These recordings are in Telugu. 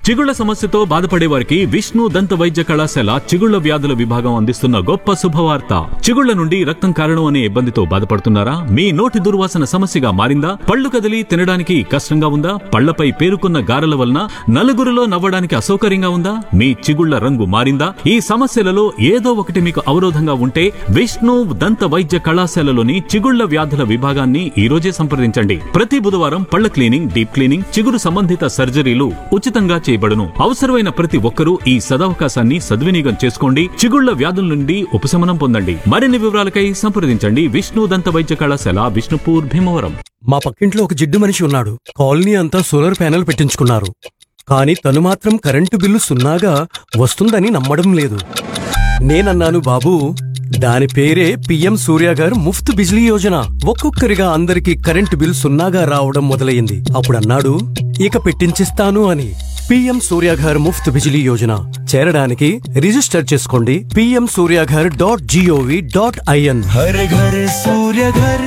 చిగుళ్ల సమస్యతో బాధపడే వారికి విష్ణు దంత వైద్య కళాశాల చిగుళ్ల వ్యాధుల విభాగం అందిస్తున్న గొప్ప శుభవార్త చిగుళ్ల నుండి రక్తం కారణం అనే ఇబ్బందితో బాధపడుతున్నారా మీ నోటి దుర్వాసన సమస్యగా మారిందా పళ్ళు కదిలి తినడానికి కష్టంగా ఉందా పళ్లపై పేరుకున్న గారెల వలన నలుగురిలో నవ్వడానికి అసౌకర్యంగా ఉందా మీ చిగుళ్ల రంగు మారిందా ఈ సమస్యలలో ఏదో ఒకటి మీకు అవరోధంగా ఉంటే విష్ణు దంత వైద్య కళాశాలలోని చిగుళ్ల వ్యాధుల విభాగాన్ని ఈ రోజే సంప్రదించండి ప్రతి బుధవారం పళ్ల క్లీనింగ్ డీప్ క్లీనింగ్ చిగురు సంబంధిత సర్జరీలు ఉచితంగా చేయబడును అవసరమైన ప్రతి ఒక్కరూ ఈ సదవకాశాన్ని సద్వినియోగం చేసుకోండి చిగుళ్ల వ్యాధుల నుండి ఉపశమనం పొందండి మరిన్ని వివరాలకై సంప్రదించండి విష్ణు దంత వైద్య కళాశాల విష్ణుపూర్ భీమవరం మా పక్కింట్లో ఒక జిడ్డు మనిషి ఉన్నాడు కాలనీ అంతా సోలార్ ప్యానెల్ పెట్టించుకున్నారు కానీ తను మాత్రం కరెంటు బిల్లు సున్నాగా వస్తుందని నమ్మడం లేదు నేనన్నాను బాబూ దాని పేరే పిఎం సూర్య గారు ముఫ్త్ బిజ్లీ యోజన ఒక్కొక్కరిగా అందరికి కరెంటు బిల్ సున్నాగా రావడం మొదలయ్యింది అప్పుడు అన్నాడు ఇక పెట్టించిస్తాను అని పిఎం సూర్యాఘర్ ముఫ్త్ బిజిలీ యోజన చేరడానికి రిజిస్టర్ చేసుకోండి PM Suryaghar dot GOV dot IN Har Ghar Surya Ghar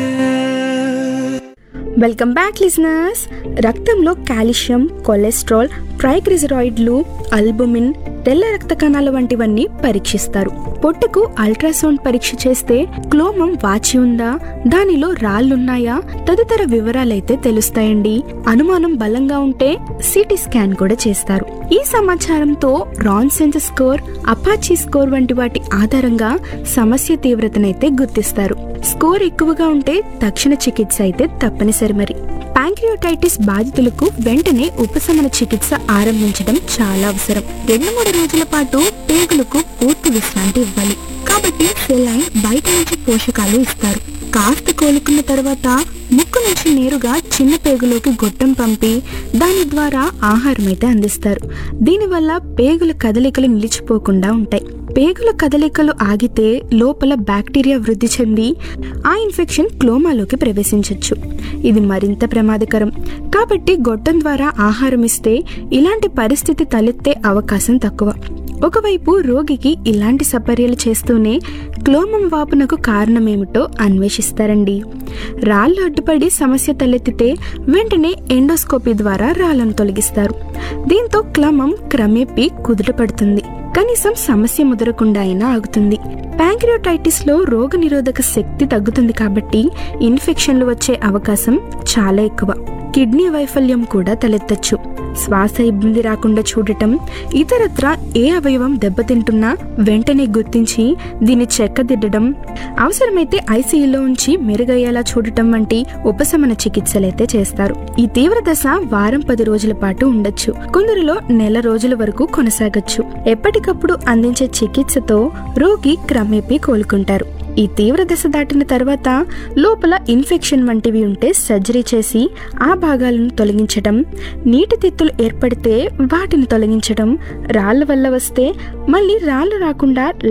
welcome back listeners రక్తంలో కాల్షియం కొలెస్ట్రాల్ ట్రైగ్లిజరాయిడ్లు అల్బుమిన్ తెల్ల రక్త కణాలు వంటివన్నీ పరీక్షిస్తారు పొట్టుకు అల్ట్రాసౌండ్ పరీక్ష చేస్తే క్లోమం వాచి ఉందా దానిలో రాళ్లున్నాయా తదితర వివరాలైతే తెలుస్తాయండి అనుమానం బలంగా ఉంటే సిటీ స్కాన్ కూడా చేస్తారు ఈ సమాచారంతో Ranson score APACHE score వంటి వాటి ఆధారంగా సమస్య తీవ్రతనైతే గుర్తిస్తారు స్కోర్ ఎక్కువగా ఉంటే తక్షణ చికిత్స అయితే తప్పనిసరి మరి ప్యాంక్రియోటైటిస్ బాధితులకు వెంటనే ఉపశమన చికిత్స ఆరంభించడం చాలా అవసరం రెండు మూడు రోజుల పాటు పేగులకు పూర్తి విశ్రాంతి ఇవ్వాలి కాబట్టి సెలైన్ బయట నుంచి పోషకాలు ఇస్తారు కాస్త కోలుకున్న తర్వాత ముక్కు నుంచి నేరుగా చిన్న పేగులోకి గొట్టం పంపి దాని ద్వారా ఆహారం అయితే అందిస్తారు దీనివల్ల పేగుల కదలికలు నిలిచిపోకుండా ఉంటాయి పేగుల కదలికలు ఆగితే లోపల బ్యాక్టీరియా వృద్ధి చెంది ఆ ఇన్ఫెక్షన్ క్లోమాలోకి ప్రవేశించవచ్చు ఇది మరింత ప్రమాదకరం కాబట్టి గొట్టం ద్వారా ఆహారం ఇస్తే ఇలాంటి పరిస్థితి తలెత్తే అవకాశం తక్కువ ఒకవైపు రోగికి ఇలాంటి సపర్యలు చేస్తూనే క్లోమం వాపునకు కారణమేమిటో అన్వేషిస్తారండి రాళ్ళు అడ్డుపడి సమస్య తలెత్తితే వెంటనే ఎండోస్కోపీ ద్వారా రాళ్లను తొలగిస్తారు దీంతో క్లమం క్రమేపీ కుదుటపడుతుంది కనీసం సమస్య ముదరకుండా అయినా ఆగుతుంది ప్యాంక్రియోటైటిస్ లో రోగ నిరోధక శక్తి తగ్గుతుంది కాబట్టి ఇన్ఫెక్షన్లు వచ్చే అవకాశం చాలా ఎక్కువ కిడ్నీ వైఫల్యం కూడా తలెత్తచ్చు శ్వాస ఇబ్బంది రాకుండా చూడటం ఇతరత్ర ఏ అవయవం దెబ్బతింటున్నా వెంటనే గుర్తించి దీన్ని చెక్కదిద్దడం అవసరమైతే ఐసీయూలో ఉంచి మెరుగయ్యేలా చూడటం వంటి ఉపశమన చికిత్సలైతే చేస్తారు ఈ తీవ్ర దశ వారం పది రోజుల పాటు ఉండొచ్చు కొందరిలో నెల రోజుల వరకు కొనసాగొచ్చు ఎప్పటికప్పుడు అందించే చికిత్సతో రోగి క్రమేపీ కోలుకుంటారు ఈ తీవ్ర దశ దాటిన తర్వాత లోపల ఇన్ఫెక్షన్ వంటివి ఉంటే సర్జరీ చేసి ఆ భాగాలను తొలగించడం నీటి తిత్తులు ఏర్పడితే వాటిని తొలగించడం రాళ్ల వల్ల వస్తే మళ్ళీ రాళ్ళు రాకుండా